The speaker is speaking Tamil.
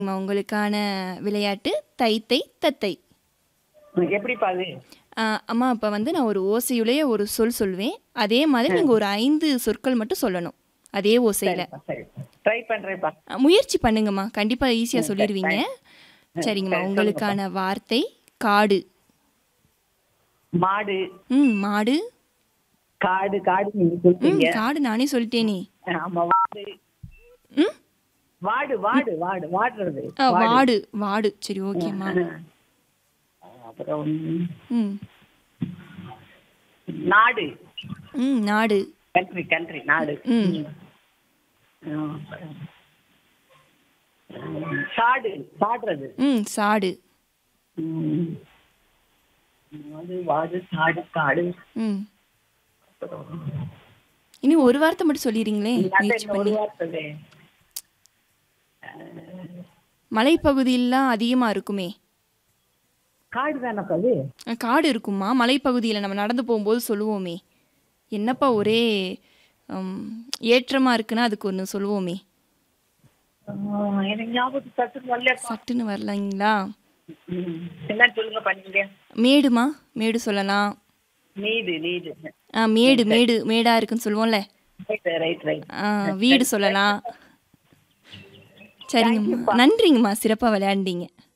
அம்மா, உங்களுக்கான விளையாட்டு தை தை தத்தை எப்படிப்பா அது ஆ, அம்மா இப்போ வந்து நான் ஒரு ஓசையுடைய ஒரு சொல் சொல்வேன் அதே மாதிரி நீங்கள் ஒரு ஐந்து சொற்கள் மட்டும் சொல்லணும் அதே ஓசையில் சரிப்பா சரி ட்ரை பண்றேன்ப்பா முயற்சி பண்ணுங்கம்மா கண்டிப்பாக ஈஸியாக சொல்லிடுவீங்க சரிங்கம்மா சரி, உங்களுக்கான வார்த்தை காடு மாடு ம் மாடு காடு காடு நீங்க ம் சொல்றீங்க காடு நானே சொல்லிட்டேனே ஆமா வாடு ம் வாடு வாடு வாடு வாடுறது ஆ, வாடு வாடு சரி ஓகேம்மா அப்புறம் ம் நாடு ம் நாடு கண்ட்ரி கண்ட்ரி நாடு ம் ஆ. சாடு சாடுறது ம் சாடு ம். வாடு வாடு சாடு காடு ம் இனி ஒரு வார்த்தை மட்டும் சொல்லிடுறீங்களே முயற்சி ஒரு பண்ணி வார்த்தை மலைப்பகுதியெல்லாம் அதிகமாக இருக்குமே காடு தானப்பா அது அஹ், காடு இருக்குமா மலைப்பகுதியில் நம்ம நடந்து போகும்போது சொல்லுவோமே என்னப்பா ஒரே ஏற்றமாக இருக்குன்னா அதுக்கு ஒன்று சொல்லுவோமே ஆ, எனக்கு ஞாபகத்துக்கு சட்டுன்னு வரல சட்டுன்னு வரலைங்களா என்ன சொல்லுங்க பண்ணீங்க மேடுமா மேடு சொல்லலாம் நீடு நீடு ஆ மேடு மேடு மேடாக இருக்குன்னு சொல்லுவோம்ல ரைட் ரைட் ரைட் ஆ, வீடு சொல்லலாம் சரிங்கம்மா நன்றிங்கம்மா சிறப்பாக விளையாண்டீங்க